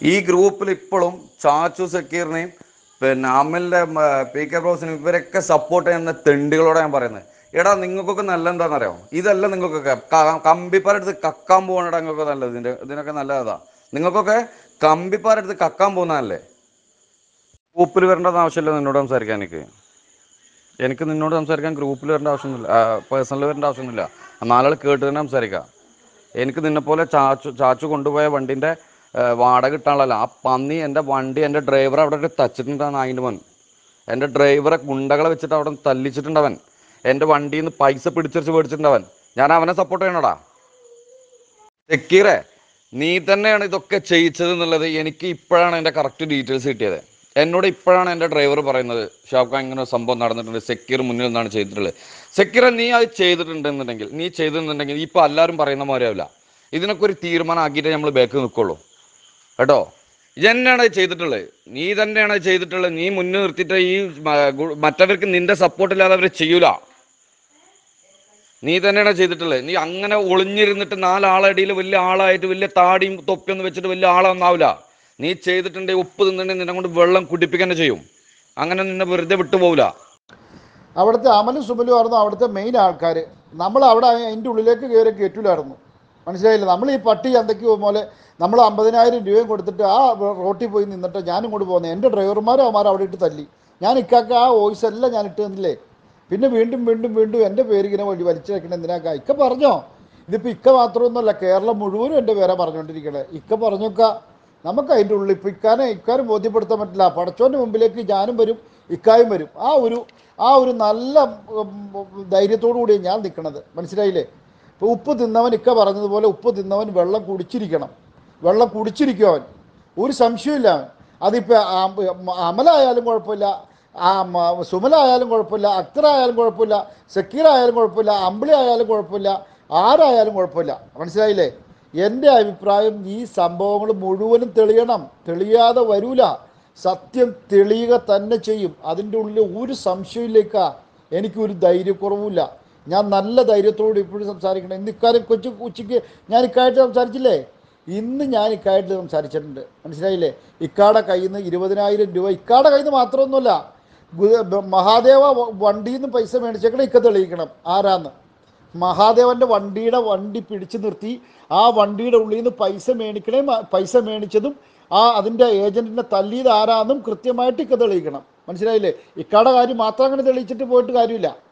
ഈ ഗ്രൂപ്പിൽ ഇപ്പോഴും ചാച്ചു സക്കീറിനെയും പിന്നെ അമലിന്റെ മ, പി കെ ബ്രോസിനും ഇവരൊക്കെ സപ്പോർട്ട് ചെയ്യുന്ന തെണ്ടികളോടെ ഞാൻ പറയുന്നത് എടാ നിങ്ങൾക്കൊക്കെ നല്ല എന്താണെന്നറിയോ ഇതല്ല നിങ്ങൾക്കൊക്കെ ക- കമ്പിപ്പാരെടുത്ത് കക്കാൻ പോകണടാ നിങ്ങൾക്ക് നല്ലത് ഇതിന്റെ ഇതിനൊക്കെ നല്ലതാ നിങ്ങൾക്കൊക്കെ കമ്പിപ്പാരെടുത്ത് കക്കാൻ പോകുന്നതല്ലേ ഗ്രൂപ്പിൽ വരേണ്ട ആവശ്യമില്ല നിന്നോട് സംസാരിക്കാൻ എനിക്ക് എനിക്ക് നിന്നോട് സംസാരിക്കാൻ ഗ്രൂപ്പിൽ വരേണ്ട ആവശ്യമൊന്നുമില്ല പേഴ്സണൽ വരേണ്ട ആവശ്യമൊന്നുമില്ല നാലാൾ കേട്ട് തന്നെ സംസാരിക്കാം എനിക്ക് നിന്നെപ്പോലെ ചാച്ചു ചാച്ചു കൊണ്ടുപോയ വണ്ടിൻ്റെ വാടക കിട്ടാനുള്ളതല്ല ആ പന്നി എൻ്റെ വണ്ടി എൻ്റെ ഡ്രൈവർ അവിടെ ഇട്ട് തച്ചിട്ടുണ്ടാണ് അതിൻ്റെ മോൻ എൻ്റെ ഡ്രൈവറെ ഗുണ്ടകളെ വെച്ചിട്ട് അവിടെ തല്ലിച്ചിട്ടുണ്ടവൻ എൻ്റെ വണ്ടിയിൽ നിന്ന് പൈസ പിടിച്ചെറിച്ച് മേടിച്ചിട്ടുണ്ടവൻ ഞാൻ അവനെ സപ്പോർട്ട് ചെയ്യണടാ സെക്കീറെ നീ തന്നെയാണ് ഇതൊക്കെ ചെയ്യിച്ചത് എന്നുള്ളത് എനിക്ക് ഇപ്പോഴാണ് എൻ്റെ കറക്റ്റ് ഡീറ്റെയിൽസ് കിട്ടിയത് എന്നോട് ഇപ്പോഴാണ് എൻ്റെ ഡ്രൈവർ പറയുന്നത് ഷാഫ്ഖാൻ ഇങ്ങനെ ഒരു സംഭവം നടന്നിട്ടുണ്ട് സെക്യൂർ മുന്നിൽ നിന്നാണ് ചെയ്തിട്ടുള്ളത് സെക്യൂർ നീ അത് ചെയ്തിട്ടുണ്ടെന്നുണ്ടെങ്കിൽ നീ ചെയ്തിട്ടുണ്ടെങ്കിൽ ഇപ്പോൾ എല്ലാവരും പറയുന്ന പോലെ ആവില്ല ഇതിനൊക്കെ ഒരു തീരുമാനം ആക്കിയിട്ട് നമ്മൾ ബാക്ക് നിൽക്കുള്ളൂ കേട്ടോ ഇതന്നെയാണ് അത് ചെയ്തിട്ടുള്ളത് നീ തന്നെയാണ് അത് ചെയ്തിട്ടുള്ളത് നീ മുന്നിൽ നിർത്തിയിട്ട് ഈ മ- ഗു- മറ്റവർക്ക് നിന്റെ സപ്പോർട്ട് ഇല്ലാതെ അവർ ചെയ്യൂല നീ തന്നെയാണ് ചെയ്തിട്ടുള്ളത് നീ അങ്ങനെ ഒളിഞ്ഞിരുന്നിട്ട് നാലാളടിയിൽ വലിയ ആളായിട്ട് വലിയ താടിയും തൊപ്പിയൊന്നും വെച്ചിട്ട് വലിയ ആളൊന്നാവില്ല നീ ചെയ്തിട്ടുണ്ടെങ്കിൽ ഉപ്പ് തിന്നിട്ടുണ്ടെങ്കിൽ നിന്നെ കൊണ്ട് വെള്ളം കുടിപ്പിക്കുക തന്നെ ചെയ്യും അങ്ങനെ നിന്നെ വെറുതെ വിട്ടുപോകില്ല അവിടുത്തെ അമലും സുമലും ആയിരുന്നു അവിടുത്തെ മെയിൻ ആൾക്കാർ നമ്മൾ അവിടെ അതിൻ്റെ ഉള്ളിലേക്ക് കയറി കയറ്റില്ലായിരുന്നു മനസ്സിലായില്ല നമ്മൾ ഈ പട്ടി ചന്തയ്ക്ക് പോലെ നമ്മൾ അമ്പതിനായിരം രൂപയും കൊടുത്തിട്ട് ആ റോട്ടിൽ പോയി നിന്നിട്ട് ഞാനും കൊണ്ട് പോകുന്നത് എൻ്റെ ഡ്രൈവർമാരും അവന്മാർ അവിടെ ഇട്ട് തല്ലി ഞാൻ ഇക്കാക്ക് ആ വോയിസ് എല്ലാം ഞാൻ ഇട്ട് തന്നില്ലേ പിന്നെ വീണ്ടും വീണ്ടും വീണ്ടും എൻ്റെ പേര് ഇങ്ങനെ വഴി വലിച്ചേക്കണ എന്തിനാക്ക ഇക്ക പറഞ്ഞോ ഇതിപ്പോൾ ഇക്ക മാത്രമൊന്നുമല്ല കേരളം മുഴുവനും എൻ്റെ പേരെ പറഞ്ഞുകൊണ്ടിരിക്കണേ ഇക്ക പറഞ്ഞൊക്കെ നമുക്ക് അതിൻ്റെ ഉള്ളിൽ ഇപ്പം ഇക്കാനെ ഇക്കാരും ബോധ്യപ്പെടുത്താൻ പറ്റില്ല പടച്ചോൻ്റെ മുമ്പിലേക്ക് ഞാനും വരും ഇക്കായും വരും ആ ഒരു ആ ഒരു നല്ല ഉം, ധൈര്യത്തോടു കൂടി ഞാൻ നിൽക്കണത് മനസ്സിലായില്ലേ ഇപ്പോൾ ഉപ്പ് തിന്നവൻ ഇക്ക പറഞ്ഞതുപോലെ ഉപ്പ് തിന്നവൻ വെള്ളം കുടിച്ചിരിക്കണം വെള്ളം കുടിച്ചിരിക്കും അവൻ ഒരു സംശയമില്ല അവൻ അതിപ്പോൾ അമലായാലും കുഴപ്പമില്ല ആ മ- സുമലായാലും കുഴപ്പമില്ല അക്തറായാലും കുഴപ്പമില്ല സക്കീറായാലും കുഴപ്പമില്ല അമ്പിളി ആയാലും കുഴപ്പമില്ല ആരായാലും കുഴപ്പമില്ല മനസ്സിലായില്ലേ എൻ്റെ അഭിപ്രായം ഈ സംഭവങ്ങൾ മുഴുവനും തെളിയണം തെളിയാതെ വരൂല സത്യം തെളിയുക തന്നെ ചെയ്യും അതിൻ്റെ ഉള്ളിൽ ഒരു സംശയമില്ലേക്കാ എനിക്കൊരു ധൈര്യക്കുറവുമില്ല ഞാൻ നല്ല ധൈര്യത്തോട് ഇപ്പോഴും സംസാരിക്കണം ഇന്ന് ഇക്കാര്യം കൊച്ചു ഉച്ചയ്ക്ക് ഞാൻ ഇക്കായിട്ട് സംസാരിച്ചില്ലേ ഇന്ന് ഞാൻ ഇക്കായിട്ട് സംസാരിച്ചിട്ടുണ്ട് മനസ്സിലായില്ലേ ഇക്കാടെ കയ്യിൽ നിന്ന് ഇരുപതിനായിരം രൂപ ഇക്കാടെ കയ്യിൽ നിന്ന് മാത്രമൊന്നുമല്ല ഗു- ബ- മഹാദേവ വ- വണ്ടിയിൽ നിന്ന് പൈസ മേടിച്ചേക്കണം ഇക്ക തെളിയിക്കണം ആരാന്ന് മഹാദേവന്റെ വണ്ടിയുടെ വണ്ടി പിടിച്ചു നിർത്തി ആ വണ്ടിയുടെ ഉള്ളിൽ നിന്ന് പൈസ മേടിക്കണേ മ- പൈസ മേടിച്ചതും ആ അതിൻ്റെ ഏജന്റിനെ തല്ലിയത് ആരാന്നും കൃത്യമായിട്ട് ഇക്ക തെളിയിക്കണം മനസ്സിലായില്ലേ ഇക്കാടെ കാര്യം മാത്രം അങ്ങനെ തെളിയിച്ചിട്ട് പോയിട്ട് കാര്യമില്ല